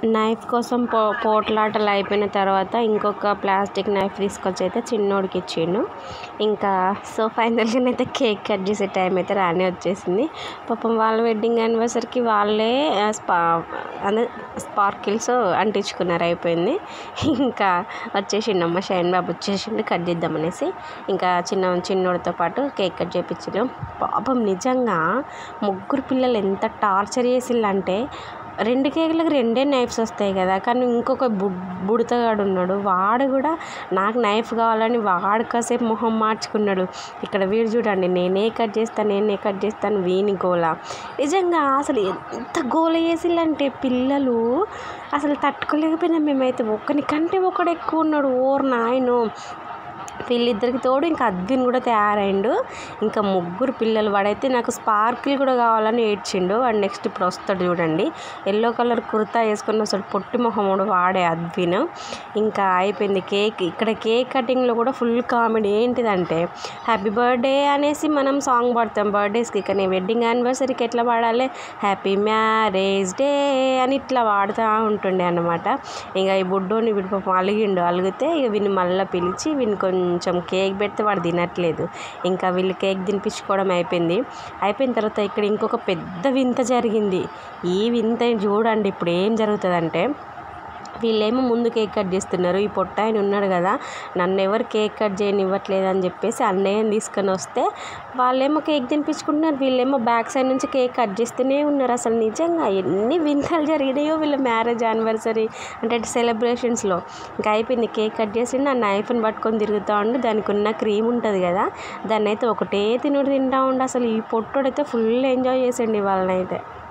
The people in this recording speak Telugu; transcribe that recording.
నైఫ్ కోసం పో పోట్లాటలు అయిపోయిన తర్వాత ఇంకొక ప్లాస్టిక్ నైఫ్ తీసుకొచ్చి అయితే చిన్నోడికి ఇచ్చిండు ఇంకా సో ఫైనల్గా అయితే కేక్ కట్ చేసే టైం అయితే రానే వచ్చేసింది పాపం వాళ్ళ వెడ్డింగ్ యానివర్సరీకి వాళ్ళే ఆ, స్పా అదే స్పార్కిల్స్ అంటించుకున్నారు అయిపోయింది ఇంకా వచ్చేసిండు అమ్మ షైన్ బాబు వచ్చేసిండు కట్ చేద్దామనేసి ఇంకా చిన్న చిన్నోడితో పాటు కేక్ కట్ చేయించాను పాపం నిజంగా ముగ్గురు పిల్లలు ఎంత టార్చర్ చేసిల్లంటే రెండు కేకులకు రెండే నైఫ్స్ వస్తాయి కదా కానీ ఇంకొక బు బుడతగాడు ఉన్నాడు వాడు కూడా నాకు నైఫ్ కావాలని వాడు కాసేపు మొహం మార్చుకున్నాడు ఇక్కడ వీడు చూడండి నేనే కట్ చేస్తాను నేనే కట్ చేస్తాను వీని గోల నిజంగా అసలు ఎంత గోల చేసిల్లంటే పిల్లలు అసలు తట్టుకోలేకపోయినాం మేమైతే ఒకనికంటే ఒకడు ఎక్కువ ఉన్నాడు ఓర్ నాయనో వీళ్ళిద్దరికి తోడు ఇంకా అద్విన్ కూడా తయారైండు ఇంకా ముగ్గురు పిల్లలు వాడైతే నాకు స్పార్కిల్ కూడా కావాలని ఏడ్చిండు వాడు నెక్స్ట్ ఇప్పుడు వస్తాడు చూడండి ఎల్లో కలర్ కుర్తా వేసుకొని వస్తాడు పొట్టి మొహముడు వాడే అద్విన్ ఇంకా అయిపోయింది కేక్ ఇక్కడ కేక్ కటింగ్లో కూడా ఫుల్ కామెడీ ఏంటిదంటే హ్యాపీ బర్త్డే అనేసి మనం సాంగ్ పాడతాం బర్త్డేస్కి కానీ వెడ్డింగ్ యానివర్సరీకి ఎట్లా పాడాలి హ్యాపీ మ్యారేజ్ డే అని ఇట్లా వాడుతూ ఉంటుండే అనమాట ఇంకా ఈ బుడ్డోని వీడి పాపం అలిగిండు అలిగితే ఇక వీడిని మళ్ళీ పిలిచి వీడిని కొంచెం కేక్ పెడితే వాడు తినట్లేదు ఇంకా వీళ్ళు కేక్ తినిపించుకోవడం అయిపోయింది అయిపోయిన తర్వాత ఇక్కడ ఇంకొక పెద్ద వింత జరిగింది ఈ వింత చూడండి ఇప్పుడు ఏం జరుగుతుందంటే వీళ్ళేమో ముందు కేక్ కట్ చేస్తున్నారు ఈ పొట్ట ఆయన ఉన్నాడు కదా నన్ను ఎవరు కేక్ కట్ చేయనివ్వట్లేదు అని చెప్పేసి అన్నయ్యని తీసుకొని వస్తే వాళ్ళేమో కేక్ తినిపించుకుంటున్నారు వీళ్ళేమో బ్యాక్ సైడ్ నుంచి కేక్ కట్ చేస్తూనే ఉన్నారు అసలు నిజంగా ఎన్ని వింతలు జరిగినాయో వీళ్ళ మ్యారేజ్ యానివర్సరీ అంటే సెలబ్రేషన్స్లో ఇంకా అయిపోయింది కేక్ కట్ చేసి నా నైఫ్ని పట్టుకొని తిరుగుతూ ఉండు దానికి ఉన్న క్రీమ్ ఉంటుంది కదా దాన్ని అయితే ఒకటే తినుడు తింటా ఉండు అసలు ఈ పొట్టోడైతే ఫుల్ ఎంజాయ్ చేసండి వాళ్ళనైతే